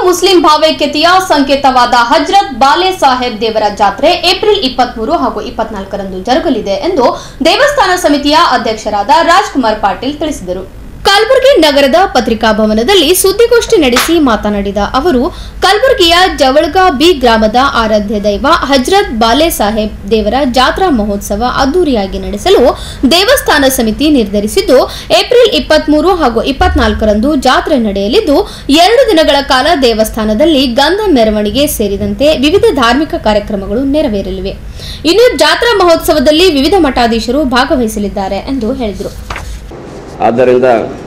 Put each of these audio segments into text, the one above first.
Muslim ಭಾವೈಕ್ಯತೆಯ ಸಂಕೇತವಾದ ಹಜ್ರತ್ ಬಾಲೆ ಸಾಹೇಬ್ ದೇವರ ಜಾತ್ರೆ ಏಪ್ರಿಲ್ ಇಪ್ಪತ್ಮೂರು ಹಾಗೂ ಇಪ್ಪತ್ನಾಲ್ಕರಂದು ಜರುಗಲಿದೆ ಎಂದು ದೇವಸ್ಥಾನ ಸಮಿತಿಯ ಅಧ್ಯಕ್ಷರಾದ ರಾಜ್ಕುಮಾರ್ ಪಾಟೀಲ್ ತಿಳಿಸಿದರು ಕಲಬುರಗಿ ನಗರದ ಪತ್ರಿಕಾ ಭವನದಲ್ಲಿ ಸುದ್ದಿಗೋಷ್ಠಿ ನಡೆಸಿ ಮಾತನಾಡಿದ ಅವರು ಕಲಬುರಗಿಯ ಜವಳಗಾ ಬಿ ಗ್ರಾಮದ ಆರಾಧ್ಯ ದೈವ ಹಜ್ರತ್ ಬಾಲೆ ಸಾಹೇಬ್ ದೇವರ ಜಾತ್ರಾ ಮಹೋತ್ಸವ ಅದ್ದೂರಿಯಾಗಿ ನಡೆಸಲು ದೇವಸ್ಥಾನ ಸಮಿತಿ ನಿರ್ಧರಿಸಿದ್ದು ಏಪ್ರಿಲ್ ಇಪ್ಪತ್ಮೂರು ಹಾಗೂ ಇಪ್ಪತ್ನಾಲ್ಕರಂದು ಜಾತ್ರೆ ನಡೆಯಲಿದ್ದು ಎರಡು ದಿನಗಳ ಕಾಲ ದೇವಸ್ಥಾನದಲ್ಲಿ ಗಂಧ ಮೆರವಣಿಗೆ ಸೇರಿದಂತೆ ವಿವಿಧ ಧಾರ್ಮಿಕ ಕಾರ್ಯಕ್ರಮಗಳು ನೆರವೇರಲಿವೆ ಇನ್ನು ಜಾತ್ರಾ ಮಹೋತ್ಸವದಲ್ಲಿ ವಿವಿಧ ಮಠಾಧೀಶರು ಭಾಗವಹಿಸಲಿದ್ದಾರೆ ಎಂದು ಹೇಳಿದರು ಆದ್ದರಿಂದ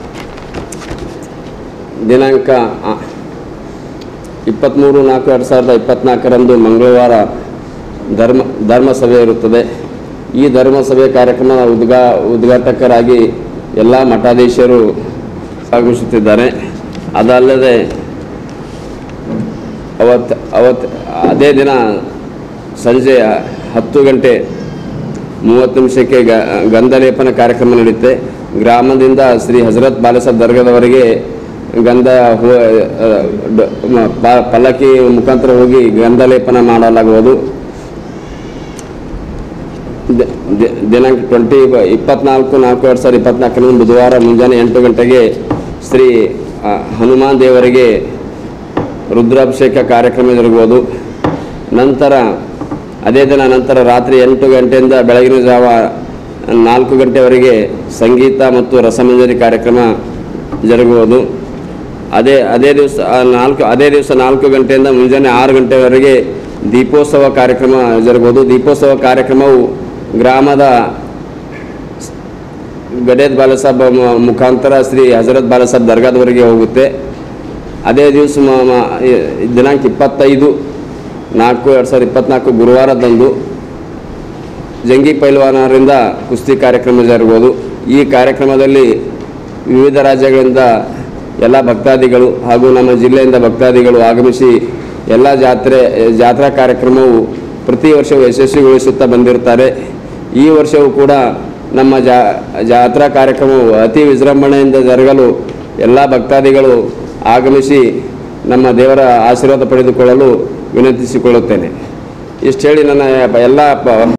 ದಿನಾಂಕ ಆ, ಇಪ್ಪತ್ತ್ಮೂರು ನಾಲ್ಕು ಎರಡು ಸಾವಿರದ ಇಪ್ಪತ್ತ್ನಾಲ್ಕರಂದು ಮಂಗಳವಾರ ಧರ್ಮ ಧರ್ಮಸಭೆ ಇರುತ್ತದೆ ಈ ಧರ್ಮಸಭೆ ಕಾರ್ಯಕ್ರಮದ ಉದ್ಘಾ ಉದ್ಘಾಟಕರಾಗಿ ಎಲ್ಲ ಮಠಾಧೀಶರು ಆಗಮಿಸುತ್ತಿದ್ದಾರೆ ಅದಲ್ಲದೆ ಅವತ್ತು ಅವತ್ತು ಅದೇ ದಿನ ಸಂಜೆ ಹತ್ತು ಗಂಟೆ ಮೂವತ್ತು ನಿಮಿಷಕ್ಕೆ ಗ ಗಂಧಲೇಪನ ಕಾರ್ಯಕ್ರಮ ನಡೆಯುತ್ತೆ ಗ್ರಾಮದಿಂದ ಶ್ರೀ ಹಜರತ್ ಬಾಲಸಾಬ್ ದರ್ಗಾದವರೆಗೆ ಗಂಧ ಹೂ ಆ, ಡ- ಮ- ಪ- ಪಲ್ಲಕ್ಕಿ ಮುಖಾಂತರ ಹೋಗಿ ಗಂಧಲೇಪನ ಮಾಡಲಾಗುವುದು ದಿ- ದಿ- ದಿನಾಂಕ ಟ್ವೆಂಟಿ ಇಪ್ಪತ್ನಾಲ್ಕು ನಾಲ್ಕು ಎರಡು ಸಾವಿರದ ಇಪ್ಪತ್ನಾಲ್ಕರಂದು ಬುಧವಾರ ಮುಂಜಾನೆ ಎಂಟು ಗಂಟೆಗೆ ಶ್ರೀ ಆ, ಹನುಮಾನ್ ದೇವರಿಗೆ ರುದ್ರಾಭಿಷೇಕ ಕಾರ್ಯಕ್ರಮ ಜರುಗುವುದು ನಂತರ ಅದೇ ದಿನ ನಂತರ ರಾತ್ರಿ ಎಂಟು ಗಂಟೆಯಿಂದ ಬೆಳಗಿನ ಜಾವ ನಾಲ್ಕು ಗಂಟೆವರೆಗೆ ಸಂಗೀತ ಮತ್ತು ರಸಮಂಜರಿ ಕಾರ್ಯಕ್ರಮ ಜರುಗುವುದು ಅದೇ ಅದೇ ದಿವಸ ಆ ನಾಲ್ಕು ಅದೇ ದಿವಸ ನಾಲ್ಕು ಗಂಟೆಯಿಂದ ಮುಂಜಾನೆ ಆರು ಗಂಟೆವರೆಗೆ ದೀಪೋತ್ಸವ ಕಾರ್ಯಕ್ರಮ ಜರುಗುವುದು ದೀಪೋತ್ಸವ ಕಾರ್ಯಕ್ರಮವು ಗ್ರಾಮದ ಗಡೇದ್ ಬಾಲಸಾಬ್ ಮ- ಮುಖಾಂತರ ಶ್ರೀ ಹಜರತ್ ಬಾಲಸಾಬ್ ದರ್ಗಾದವರೆಗೆ ಹೋಗುತ್ತೆ ಅದೇ ದಿವಸ ಮ- ಮ- ಈ ದಿನಾಂಕ ಇಪ್ಪತ್ತೈದು ನಾಲ್ಕು ಎರಡು ಸಾವಿರದ ಇಪ್ಪತ್ನಾಲ್ಕು ಗುರುವಾರದಂದು ಜಂಗಿ ಪೈಲ್ವಾನರಿಂದ ಕುಸ್ತಿ ಕಾರ್ಯಕ್ರಮ ಜರುಗುವುದು ಈ ಕಾರ್ಯಕ್ರಮದಲ್ಲಿ ವಿವಿಧ ರಾಜ್ಯಗಳಿಂದ ಎಲ್ಲ ಭಕ್ತಾದಿಗಳು ಹಾಗೂ ನಮ್ಮ ಜಿಲ್ಲೆಯಿಂದ ಭಕ್ತಾದಿಗಳು ಆಗಮಿಸಿ ಎಲ್ಲ ಜಾತ್ರೆ ಜಾತ್ರಾ ಕಾರ್ಯಕ್ರಮವು ಪ್ರತಿ ವರ್ಷವೂ ಯಶಸ್ವಿಗೊಳಿಸುತ್ತಾ ಬಂದಿರುತ್ತಾರೆ ಈ ವರ್ಷವೂ ಕೂಡ ನಮ್ಮ ಜಾ ಜಾತ್ರಾ ಕಾರ್ಯಕ್ರಮವು ಅತಿ ವಿಜೃಂಭಣೆಯಿಂದ ಜರುಗಲು ಎಲ್ಲ ಭಕ್ತಾದಿಗಳು ಆಗಮಿಸಿ ನಮ್ಮ ದೇವರ ಆಶೀರ್ವಾದ ಪಡೆದುಕೊಳ್ಳಲು ವಿನಂತಿಸಿಕೊಳ್ಳುತ್ತೇನೆ ಇಷ್ಟು ಹೇಳಿ ನನ್ನ ಎಲ್ಲ ಪ